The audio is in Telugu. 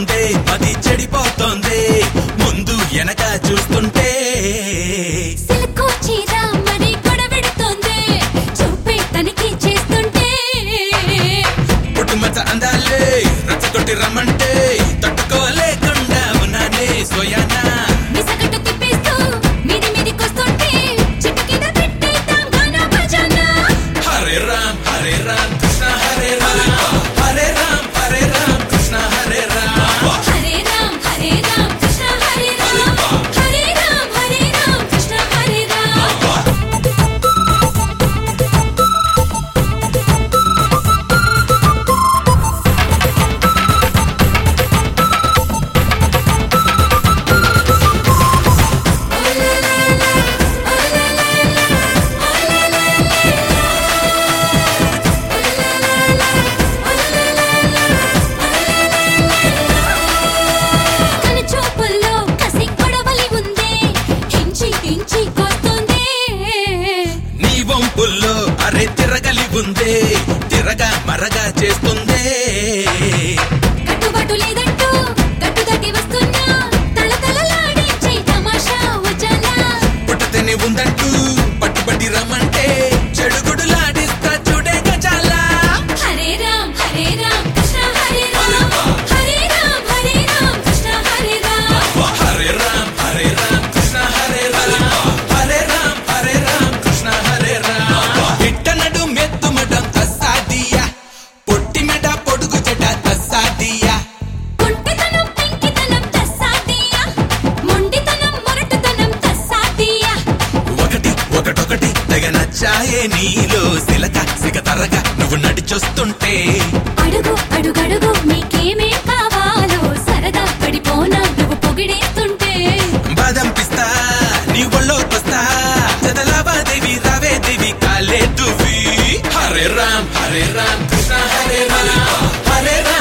చెడిపోతోంది అది చెడిపోతోంది ముందు వెనక చూస్తుంటే సిల్కో చీర మరి గొడవెడుతోంది చూపే తనిఖీ చేస్తుంటే పుట్టుమచ్చ అందాలే రచ్చగొట్టి రమ్మంటే తట్టుకోలేకుండా ఉన్నానే సోయానా మిసగట్టు తిప్పేస్తూ మీది మీదికొస్తుంటే చిట్టు కింద పెట్టేద్దాం గానా భజనా హరే రామ్ హరే రామ్ కృష్ణ హరే రామ్ హరే రామ్ హరే రామ్ కృష్ణ హరే రామ్ హరే రామ్ హరే రామ్ కృష్ణ హరే రామ్ హరే రామ్ హరే రామ్ కృష్ణ హరే రామ్ కను చూపుల్లో కసి గొడవలి ఉంది హించి హించి కొస్తుంది నీ వంపుల్లో అరే తిరగలి ఉందే తిరగ మరగా చేస్తుందే కట్టుబాటు లేదంటూ కట్టు తట్టి వస్తున్నా తల తలలాడించే తమాషా ఉజాలా పుట్టతేనే ఉందంటూ పట్టుబట్టి రమ్మంటే చెడుగుడులాడిస్తా చూడే గజాలా హరే రామ్ హరే రామ్ కృష్ణ హరే రామ్ హరే రామ్ హరే రామ్ కృష్ణ హరే రామ్ హరే రామ్ హరే రామ్ కృష్ణ హరే రామ్ హరే రామ్ హరే రామ్ కృష్ణ హరే రామ్ ఇట్టనడు మెత్తుమడం అసాదియా పొట్టి మెడ పొడుగు జడ అసాదియా కుంటితనం పెంకితనం తస్సాదియా మొండితనం మొరటుతనం తస్సాదియా ఒకటి ఒకటొకటి తెగ నచ్చాయే నీలో సిలక సిగ తరగా నువ్వు నడిచొస్తుంటే అడుగు అడుగడుగు నీకేమేం కావాలో సరదా పడిపోనా నువ్వు పొగిడేస్తుంటే బాదం పిస్తా నీ ఒళ్ళోకొస్తా చదలాబాదేవి రావే దేవి కాలే దువి హరే రామ్ హరే రామ్ కృష్ణ హరే రామ్ హరే రామ్